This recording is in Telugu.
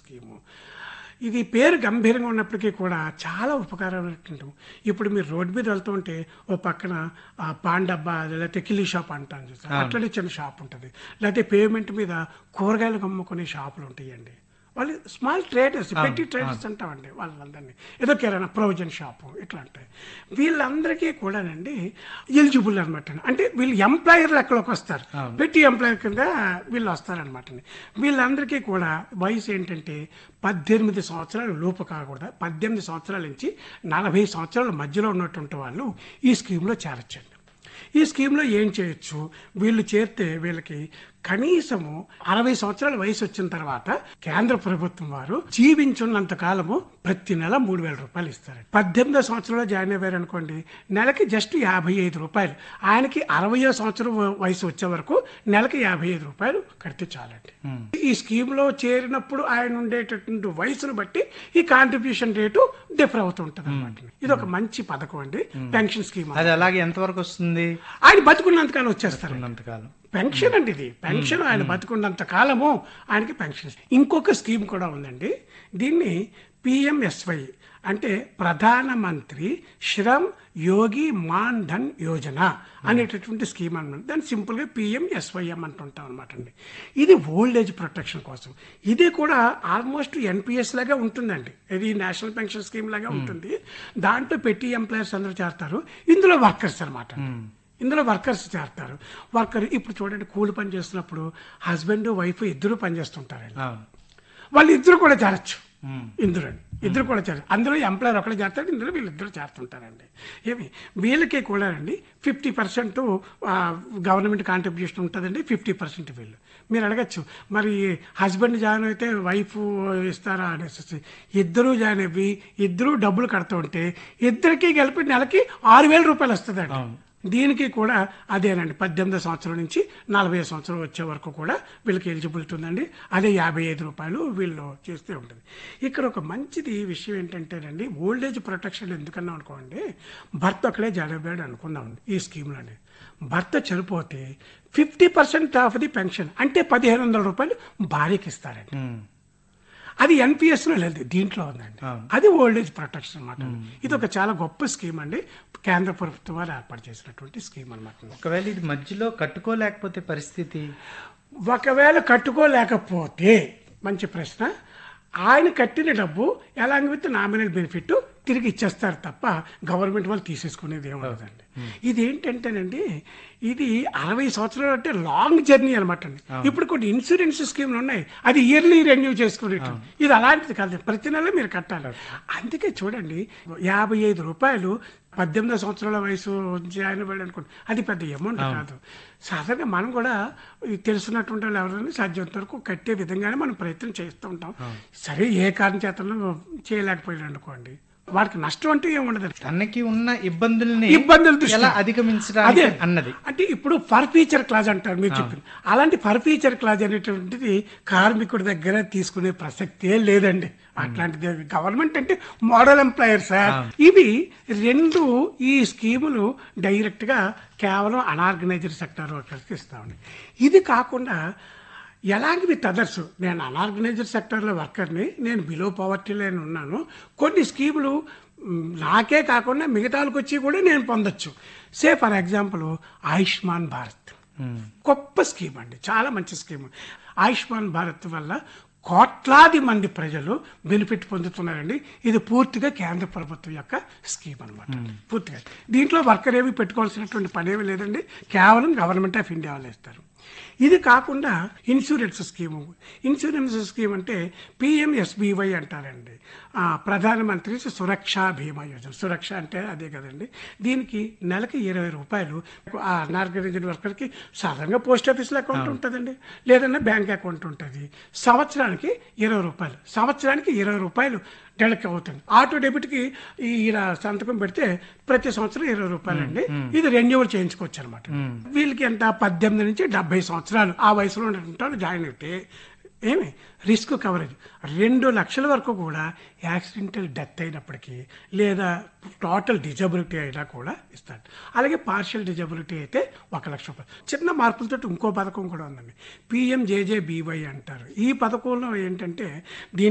స్కీము ఇది పేరు గంభీరంగా ఉన్నప్పటికీ కూడా చాలా ఉపకారమైనటువంటి ఇప్పుడు మీరు రోడ్డు మీద వెళ్తూ ఉంటే ఓ పక్కన ఆ పాన్ డబ్బా లేకపోతే కిల్లీ షాప్ అంటాను చూస్తారు అట్లనే చిన్న షాప్ ఉంటుంది లేకపోతే పేమెంట్ మీద కూరగాయలు అమ్ముకునే షాపులు ఉంటాయండి వాళ్ళు స్మాల్ ట్రేడర్స్ పెట్టి ట్రేడర్స్ అంటామండి వాళ్ళందరినీ ఏదో కిరాణా ప్రొవిజన్ షాపు ఇట్లా ఉంటాయి వీళ్ళందరికీ కూడానండి ఎలిజిబుల్ అనమాట అంటే వీళ్ళు ఎంప్లాయర్ లెక్కలోకి వస్తారు పెట్టి ఎంప్లాయర్ కింద వీళ్ళు వస్తారనమాట వీళ్ళందరికీ కూడా వయసు ఏంటంటే పద్దెనిమిది సంవత్సరాలు లోపు కాకూడదు పద్దెనిమిది సంవత్సరాల నుంచి నలభై సంవత్సరాల మధ్యలో ఉన్నటువంటి వాళ్ళు ఈ స్కీమ్లో చేరొచ్చండి ఈ స్కీమ్లో ఏం చేయొచ్చు వీళ్ళు చేరితే వీళ్ళకి కనీసము అరవై సంవత్సరాల వయసు వచ్చిన తర్వాత కేంద్ర ప్రభుత్వం వారు జీవించున్నంత కాలము ప్రతి నెల మూడు వేల రూపాయలు ఇస్తారు పద్దెనిమిదో సంవత్సరంలో జాయిన్ అయ్యారు అనుకోండి నెలకి జస్ట్ యాభై ఐదు రూపాయలు ఆయనకి అరవయో సంవత్సరం వయసు వచ్చే వరకు నెలకి యాభై ఐదు రూపాయలు కడితే చాలండి ఈ స్కీమ్లో చేరినప్పుడు ఆయన ఉండేటటువంటి వయసును బట్టి ఈ కాంట్రిబ్యూషన్ రేటు డిఫర్ అవుతుంటది అనమాట ఇది ఒక మంచి పథకం అండి పెన్షన్ స్కీమ్ అది అలాగే ఎంతవరకు వస్తుంది ఆయన బతుకున్నంతకాలం వచ్చేస్తారు ఉన్నంతకాలం పెన్షన్ అండి ఇది పెన్షన్ ఆయన బతుకున్నంత కాలము ఆయనకి పెన్షన్ ఇంకొక స్కీమ్ కూడా ఉందండి దీన్ని పిఎంఎస్వై అంటే ప్రధానమంత్రి శ్రమ్ యోగి మాన్ ధన్ యోజన అనేటటువంటి స్కీమ్ అన్నమాట దాన్ని సింపుల్గా పిఎంఎస్వైఎం అంటుంటాం అనమాట అండి ఇది ఓల్డ్ ఏజ్ ప్రొటెక్షన్ కోసం ఇది కూడా ఆల్మోస్ట్ ఎన్పిఎస్ లాగా ఉంటుందండి ఇది నేషనల్ పెన్షన్ స్కీమ్ లాగా ఉంటుంది దాంట్లో పెట్టి ఎంప్లాయర్స్ అందరూ చేస్తారు ఇందులో వర్కర్స్ అనమాట ఇందులో వర్కర్స్ చేస్తారు వర్కర్ ఇప్పుడు చూడండి కూలి పని చేస్తున్నప్పుడు హస్బెండ్ వైఫ్ ఇద్దరు పని చేస్తుంటారండి అవును వాళ్ళు ఇద్దరు కూడా చేరచ్చు మ్మ్. ఇందులో ఇద్దరు కూడా చేరచ్చు అందులో ఎంప్లాయర్ ఒకళ్ళు చేస్తాడు ఇందులో వీళ్ళిద్దరు చేస్తుంటారండి ఏమి వీళ్ళకి కూడా అండి ఫిఫ్టీ పర్సెంట్ గవర్నమెంట్ కాంట్రిబ్యూషన్ ఉంటుందండి ఫిఫ్టీ పర్సెంట్ వీళ్ళు మీరు అడగచ్చు మరి హస్బెండ్ జాయిన్ అయితే వైఫ్ ఇస్తారా అనేసి ఇద్దరు జాయిన్ అయ్యి ఇద్దరు డబ్బులు కడుతూ ఉంటే ఇద్దరికి కలిపి నెలకి ఆరు వేల రూపాయలు వస్తుందండి అవును. దీనికి కూడా అదేనండి పద్దెనిమిది సంవత్సరం నుంచి నలభై సంవత్సరం వచ్చే వరకు కూడా వీళ్ళకి ఎలిజిబిలిటీ ఉందండి అదే యాభై ఐదు రూపాయలు వీళ్ళు చేస్తే ఉంటుంది ఇక్కడ ఒక మంచిది విషయం ఏంటంటేనండి ఓల్డ్ ఏజ్ ప్రొటెక్షన్ ఎందుకన్నా అనుకోండి భర్త ఒకడే జడబేడు అనుకుందామండి ఈ స్కీమ్లోనే భర్త చనిపోతే fifty percent of the pension అంటే పదిహేను వందల రూపాయలు భార్యకి ఇస్తారండి మ్మ్. అది ఎన్పిఎస్ లో లేదు దీంట్లో ఉందండి అవును. అది ఓల్డ్ ఏజ్ ప్రొటెక్షన్ అనమాట ఇది ఒక చాలా గొప్ప స్కీమ్ అండి కేంద్ర ప్రభుత్వం వారు ఏర్పాటు చేసినటువంటి స్కీమ్ అనమాట ఒకవేళ ఇది మధ్యలో కట్టుకోలేకపోతే పరిస్థితి ఒకవేళ కట్టుకోలేకపోతే మంచి ప్రశ్న ఆయన కట్టిన డబ్బు ఎలాంగ్ విత్ నామినల్ బెనిఫిట్ తిరిగి ఇచ్చేస్తారు తప్ప గవర్నమెంట్ వాళ్ళు తీసేసుకునేది ఏముండదండి ఇది ఏంటంటేనండి ఇది అరవై సంవత్సరాలు అంటే లాంగ్ జర్నీ అనమాట అండి ఇప్పుడు కొన్ని ఇన్సూరెన్స్ స్కీమ్లు ఉన్నాయి అది ఇయర్లీ రెన్యూ చేసుకునేట్టు ఇది అలాంటిది కాదు ప్రతి నెల మీరు కట్టాలి అందుకే చూడండి యాభై ఐదు రూపాయలు పద్దెనిమిదో సంవత్సరాల వయసు జాయిన్ అవ్వాలి అనుకోండి అది పెద్ద అమౌంట్ కాదు సాధారణంగా మనం కూడా ఈ తెలుసున్నటువంటి వాళ్ళు ఎవరైనా సాధ్యమంత వరకు కట్టే విధంగానే మనం ప్రయత్నం చేస్తూ ఉంటాం సరే ఏ కారణం చేతనో చేయలేకపోయాడు అనుకోండి వాడికి నష్టం అంటే ఏముండదు తనకి ఉన్న ఇబ్బందుల్ని ఇబ్బందుల దృష్ట్యా. ఎలా అధిగమించడానికి అన్నది అంటే ఇప్పుడు ఫర్ ఫీచర్ క్లాజ్ అంటారు మీరు చెప్పింది అలాంటి ఫర్ ఫీచర్ క్లాజ్ అనేటువంటిది కార్మికుడి దగ్గర తీసుకునే ప్రసక్తే లేదండి అట్లాంటిది గవర్నమెంట్ అంటే మోడల్ ఎంప్లాయర్ సార్ ఇవి రెండు ఈ స్కీములు డైరెక్ట్ గా కేవలం అనార్గనైజ్డ్ సెక్టర్ వర్కర్స్కి ఇస్తామండి ఇది కాకుండా ఎలాంటి విత్ అదర్స్ నేను అనార్గనైజ్డ్ సెక్టర్లో వర్కర్ని నేను బిలో పవర్టీలో ఉన్నాను కొన్ని స్కీములు మ్, నాకే కాకుండా మిగతా వాళ్ళకి వచ్చి కూడా నేను పొందొచ్చు say for example Ayushman Bharat మ్మ్. గొప్ప స్కీమ్ అండి చాలా మంచి స్కీమ్ ఆయుష్మాన్ భారత్ వల్ల కోట్లాది మంది ప్రజలు బెనిఫిట్ పొందుతున్నారండి ఇది పూర్తిగా కేంద్ర ప్రభుత్వం యొక్క స్కీమ్ అనమాట పూర్తిగా దీంట్లో వర్కర్ ఏమి పెట్టుకోవాల్సినటువంటి పని ఏమీ లేదండి కేవలం గవర్నమెంట్ ఆఫ్ ఇండియా వాళ్ళు ఇస్తారు ఇది కాకుండా ఇన్సూరెన్స్ స్కీము ఇన్సూరెన్స్ స్కీమ్ అంటే పిఎంఎస్బివై అంటారండి ఆ, ప్రధానమంత్రి సురక్షా బీమా యోజన సురక్ష అంటే అదే కదండి దీనికి నెలకి ఇరవై రూపాయలు ఆ అనార్గనైజ్డ్ వర్కర్కి సాధారణంగా పోస్ట్ ఆఫీస్లో అకౌంట్ ఉంటుందండి లేదన్నా బ్యాంక్ అకౌంట్ ఉంటుంది సంవత్సరానికి ఇరవై రూపాయలు సంవత్సరానికి ఇరవై రూపాయలు డెడక్ట్ అవుతుంది ఆటో డెబిట్కి ఈ ఇలా సంతకం పెడితే ప్రతి సంవత్సరం ఇరవై రూపాయలు అండి ఇది రెన్యువల్ చేయించుకోవచ్చు అనమాట వీళ్ళకి ఎంత పద్దెనిమిది నుంచి డెబ్బై సంవత్సరాలు ఆ వయసులో ఉన్నటువంటి జాయిన్ అయితే ఏమి రిస్క్ కవరేజ్ రెండు లక్షల వరకు కూడా యాక్సిడెంటల్ డెత్ అయినప్పటికీ లేదా టోటల్ డిజబిలిటీ అయినా కూడా ఇస్తాడు అలాగే పార్షియల్ డిజబిలిటీ అయితే ఒక లక్ష రూపాయలు చిన్న మార్పులతో ఇంకో పథకం కూడా ఉందండి పిఎంజేజేబీవై అంటారు ఈ పథకంలో ఏంటంటే దీని